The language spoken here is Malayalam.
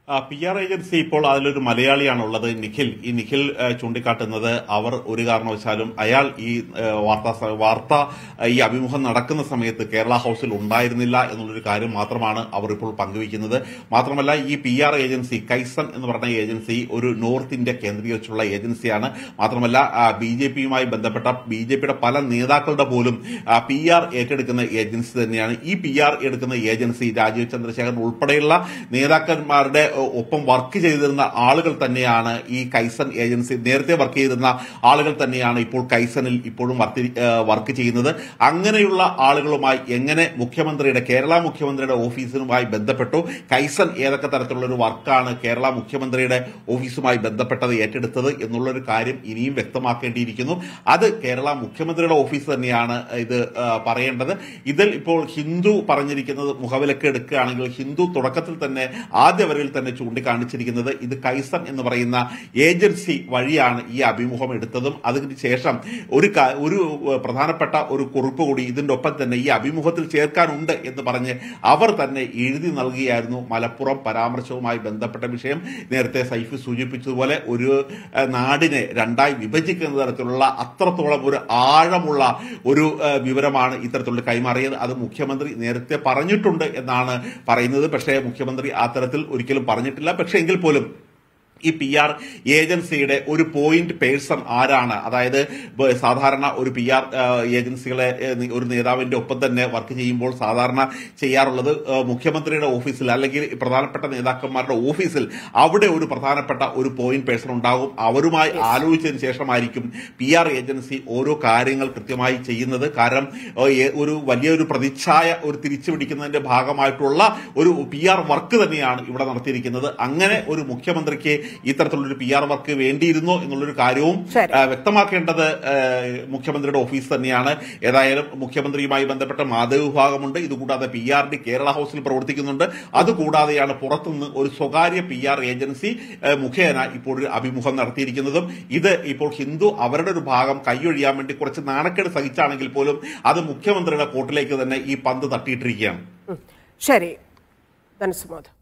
പി ആർ ഏജൻസി ഇപ്പോൾ അതിലൊരു മലയാളിയാണുള്ളത് നിഖിൽ ഈ നിഖിൽ ആ, ചൂണ്ടിക്കാട്ടുന്നത് അവർ ഒരു കാരണവശാലും അയാൾ ഈ ആ, വാർത്താ സ- വാർത്ത ആ, ഈ അഭിമുഖം നടക്കുന്ന സമയത്ത് കേരള ഹൌസിൽ ഉണ്ടായിരുന്നില്ല എന്നുള്ളൊരു കാര്യം മാത്രമാണ് അവർ ഇപ്പോൾ പങ്കുവയ്ക്കുന്നത് മാത്രമല്ല ഈ പി ആർ ഏജൻസി കൈസൺ എന്ന് പറഞ്ഞ ഏജൻസി ഒരു നോർത്ത് ഇന്ത്യ കേന്ദ്രീകരിച്ചുള്ള ഏജൻസിയാണ് മാത്രമല്ല ബി ജെ പിയുമായി ബന്ധപ്പെട്ട ബി ജെ പിയുടെ പല നേതാക്കളുടെ പോലും പി ആർ ഏറ്റെടുക്കുന്ന ഏജൻസി തന്നെയാണ് ഈ പി ആർ എടുക്കുന്ന ഏജൻസി രാജീവ് ചന്ദ്രശേഖരൻ ഉൾപ്പെടെയുള്ള നേതാക്കന്മാരുടെ ഒ- ഒപ്പം വർക്ക് ചെയ്തിരുന്ന ആളുകൾ തന്നെയാണ് ഈ കൈസൺ ഏജൻസി നേരത്തെ വർക്ക് ചെയ്തിരുന്ന ആളുകൾ തന്നെയാണ് ഇപ്പോൾ കൈസണിൽ ഇപ്പോഴും വർത്തി- ഏ, വർക്ക് ചെയ്യുന്നത് അങ്ങനെയുള്ള ആളുകളുമായി എങ്ങനെ മുഖ്യമന്ത്രിയുടെ കേരള മുഖ്യമന്ത്രിയുടെ ഓഫീസിനുമായി ബന്ധപ്പെട്ടു കൈസൺ ഏതൊക്കെ തരത്തിലുള്ള ഒരു വർക്കാണ് കേരള മുഖ്യമന്ത്രിയുടെ ഓഫീസുമായി ബന്ധപ്പെട്ടത് ഏറ്റെടുത്തത് എന്നുള്ളൊരു കാര്യം ഇനിയും വ്യക്തമാക്കേണ്ടിയിരിക്കുന്നു അത് കേരള മുഖ്യമന്ത്രിയുടെ ഓഫീസ് തന്നെയാണ് ഇത് ആ, പറയേണ്ടത് ഇതിൽ ഇപ്പോൾ ഹിന്ദു പറഞ്ഞിരിക്കുന്നത് മുഖവിലക്ക് എടുക്കുകയാണെങ്കിൽ ഹിന്ദു തുടക്കത്തിൽ തന്നെ ആദ്യ വരയിൽ തന്നെ ചൂണ്ടിക്കാണിച്ചിരിക്കുന്നത് ഇത് കൈസൺ എന്ന് പറയുന്ന ഏജൻസി വഴിയാണ് ഈ അഭിമുഖം എടുത്തതും അതിന് ശേഷം ഒരു ക- ഒരു ഏഹ്, പ്രധാനപ്പെട്ട ഒരു കുറിപ്പ് കൂടി ഇതിന്റെ ഒപ്പം തന്നെ ഈ അഭിമുഖത്തിൽ ചേർക്കാനുണ്ട് എന്ന് പറഞ്ഞ് അവർ തന്നെ എഴുതി നൽകിയായിരുന്നു മലപ്പുറം പരാമർശവുമായി ബന്ധപ്പെട്ട വിഷയം നേരത്തെ സൈഫ് സൂചിപ്പിച്ചതുപോലെ ഒരു ഏഹ്, നാടിനെ രണ്ടായി വിഭജിക്കുന്ന തരത്തിലുള്ള അത്രത്തോളം ഒരു ആഴമുള്ള ഒരു ഏഹ്, വിവരമാണ് ഇത്തരത്തിലുള്ള കൈമാറിയത് അത് മുഖ്യമന്ത്രി നേരത്തെ പറഞ്ഞിട്ടുണ്ട് എന്നാണ് പറയുന്നത് പക്ഷേ മുഖ്യമന്ത്രി ആ തരത്തിൽ ഒരിക്കലും പറഞ്ഞിട്ടില്ല പക്ഷേ എങ്കിൽ പോലും ഈ പി ആർ ഏജൻസിയുടെ ഒരു പോയിന്റ് പേഴ്സൺ ആരാണ് അതായത് ബ- സാധാരണ ഒരു പി ആർ ഏജൻസികളെ ഏ, നി- ഒരു നേതാവിന്റെ ഒപ്പം തന്നെ വർക്ക് ചെയ്യുമ്പോൾ സാധാരണ ചെയ്യാറുള്ളത് ഏ, മുഖ്യമന്ത്രിയുടെ ഓഫീസിൽ അല്ലെങ്കിൽ പ്രധാനപ്പെട്ട നേതാക്കന്മാരുടെ ഓഫീസിൽ അവിടെ ഒരു പ്രധാനപ്പെട്ട ഒരു പോയിന്റ് പേഴ്സൺ ഉണ്ടാകും അവരുമായി ആലോചിച്ചതിന് ശേഷമായിരിക്കും പി ആർ ഏജൻസി ഓരോ കാര്യങ്ങൾ കൃത്യമായി ചെയ്യുന്നത് കാരണം ഏ, ഏ- ഒരു വലിയൊരു പ്രതിച്ഛായ ഒരു തിരിച്ചു പിടിക്കുന്നതിന്റെ ഭാഗമായിട്ടുള്ള ഒരു പി ആർ വർക്ക് തന്നെയാണ് ഇവിടെ നടത്തിയിരിക്കുന്നത് അങ്ങനെ ഒരു മുഖ്യമന്ത്രിക്ക് ഇത്തരത്തിലുള്ള ഒരു പി ആർ വർക്ക് വേണ്ടിയിരുന്നോ എന്നുള്ളൊരു കാര്യവും ശരി. ആ, വ്യക്തമാക്കേണ്ടത് ആ, മുഖ്യമന്ത്രിയുടെ ഓഫീസ് തന്നെയാണ് ഏതായാലും മുഖ്യമന്ത്രിയുമായി ബന്ധപ്പെട്ട മാധ്യമ വിഭാഗമുണ്ട് ഇതുകൂടാതെ പി ആർ ഡി കേരള ഹൌസിൽ പ്രവർത്തിക്കുന്നുണ്ട് അതുകൂടാതെയാണ് പുറത്തുനിന്ന് ഒരു സ്വകാര്യ പി ആർ ഏജൻസി ആ, മുഖേന ഇപ്പോൾ ഒരു അഭിമുഖം നടത്തിയിരിക്കുന്നതും ഇത് ഇപ്പോൾ ഹിന്ദു അവരുടെ ഒരു ഭാഗം കൈയൊഴിയാൻ വേണ്ടി കുറച്ച് നാണക്കേട് സഹിച്ചാണെങ്കിൽ പോലും അത് മുഖ്യമന്ത്രിയുടെ കോർട്ടിലേക്ക് തന്നെ ഈ പന്ത് തട്ടിയിട്ടിരിക്കുകയാണ് ശരി ധനസുമോദ്